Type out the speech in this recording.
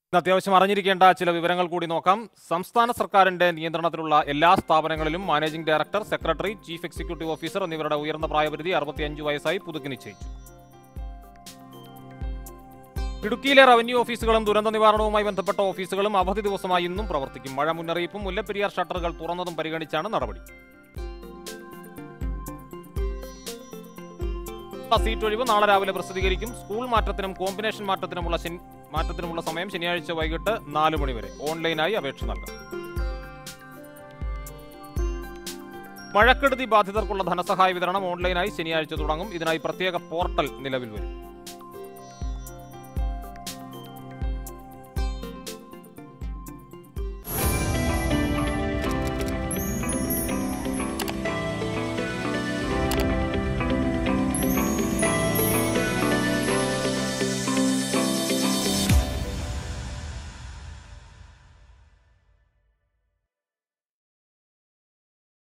ഇന്ന് അത്യാവശ്യം അറിഞ്ഞിരിക്കേണ്ട ചില വിവരങ്ങൾ കൂടി നോക്കാം സംസ്ഥാന സർക്കാരിന്റെ നിയന്ത്രണത്തിലുള്ള എല്ലാ സ്ഥാപനങ്ങളിലും managing director secretary chief executive officer എന്നിവരുടെ ഉയർന്ന പ്രായപരിധി അറുപത്തിയഞ്ച് വയസ്സായി പുതുക്കി നിശ്ചയിച്ചു ഇടുക്കിയിലെ റവന്യൂ ഓഫീസുകളും ദുരന്ത നിവാരണവുമായി ബന്ധപ്പെട്ട ഓഫീസുകളും അവധി ദിവസമായി ഇന്നും പ്രവർത്തിക്കും മഴ മുന്നറിയിപ്പും മുല്ലപ്പെരിയാർ ഷട്ടറുകൾ തുറന്നതും പരിഗണിച്ചാണ് നടപടി സീറ്റ് ഒഴിവ് നാളെ രാവിലെ പ്രസിദ്ധീകരിക്കും സ്കൂൾ മാറ്റത്തിനും കോമ്പിനേഷൻ മാറ്റത്തിനുമുള്ള ശനി- മാറ്റത്തിനുമുള്ള സമയം ശനിയാഴ്ച വൈകിട്ട് നാല് മണി വരെ ഓൺലൈനായി അപേക്ഷ നൽകാം മഴക്കെടുതി ബാധിതർക്കുള്ള ധനസഹായ വിതരണം ഓൺലൈനായി ശനിയാഴ്ച തുടങ്ങും ഇതിനായി പ്രത്യേക പോർട്ടൽ നിലവിൽ വരും